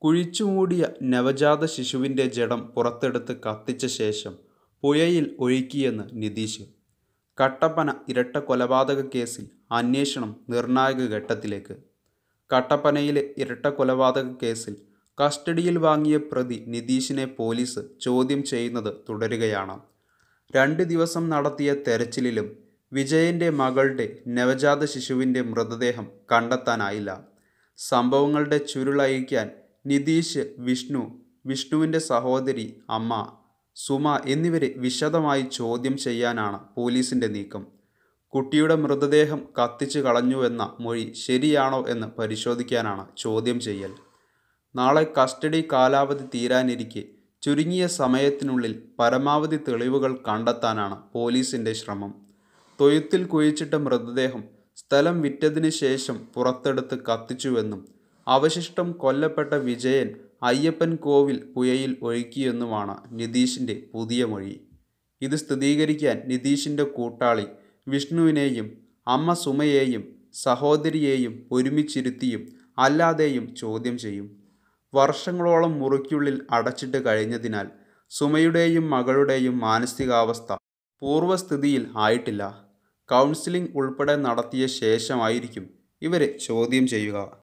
കുഴിച്ചുമൂടിയ നവജാത ശിശുവിൻ്റെ ജഡം പുറത്തെടുത്ത് കത്തിച്ച ശേഷം പുഴയിൽ ഒഴുക്കിയെന്ന് നിതീഷ് കട്ടപ്പന ഇരട്ട കൊലപാതക കേസിൽ അന്വേഷണം നിർണായക ഘട്ടത്തിലേക്ക് കട്ടപ്പനയിലെ ഇരട്ട കൊലപാതക കേസിൽ കസ്റ്റഡിയിൽ വാങ്ങിയ പ്രതി നിതീഷിനെ പോലീസ് ചോദ്യം ചെയ്യുന്നത് തുടരുകയാണ് രണ്ട് ദിവസം നടത്തിയ തെരച്ചിലിലും വിജയൻ്റെ മകളുടെ നവജാത ശിശുവിൻ്റെ മൃതദേഹം കണ്ടെത്താനായില്ല സംഭവങ്ങളുടെ ചുരുളഴിക്കാൻ നിതീഷ് വിഷ്ണു വിഷ്ണുവിൻ്റെ സഹോദരി അമ്മ സുമ എന്നിവരെ വിശദമായി ചോദ്യം ചെയ്യാനാണ് പോലീസിൻ്റെ നീക്കം കുട്ടിയുടെ മൃതദേഹം കത്തിച്ചു കളഞ്ഞുവെന്ന മൊഴി ശരിയാണോ എന്ന് പരിശോധിക്കാനാണ് ചോദ്യം ചെയ്യൽ നാളെ കസ്റ്റഡി കാലാവധി തീരാനിരിക്കെ ചുരുങ്ങിയ സമയത്തിനുള്ളിൽ പരമാവധി തെളിവുകൾ കണ്ടെത്താനാണ് പോലീസിൻ്റെ ശ്രമം തൊഴുത്തിൽ കുഴിച്ചിട്ട മൃതദേഹം സ്ഥലം വിറ്റതിന് ശേഷം പുറത്തെടുത്ത് കത്തിച്ചുവെന്നും അവശിഷ്ടം കൊല്ലപ്പെട്ട വിജയൻ അയ്യപ്പൻ കോവിൽ പുഴയിൽ ഒഴുക്കിയെന്നുമാണ് നിതീഷിൻ്റെ പുതിയ മൊഴി ഇത് സ്ഥിരീകരിക്കാൻ നിതീഷിൻ്റെ കൂട്ടാളി വിഷ്ണുവിനെയും അമ്മ സുമയെയും സഹോദരിയെയും ഒരുമിച്ചിരുത്തിയും അല്ലാതെയും ചോദ്യം ചെയ്യും വർഷങ്ങളോളം മുറിക്കുള്ളിൽ അടച്ചിട്ട് കഴിഞ്ഞതിനാൽ സുമയുടെയും മകളുടെയും മാനസികാവസ്ഥ പൂർവ്വസ്ഥിതിയിൽ ആയിട്ടില്ല കൗൺസിലിംഗ് ഉൾപ്പെടെ നടത്തിയ ശേഷമായിരിക്കും ഇവരെ ചോദ്യം ചെയ്യുക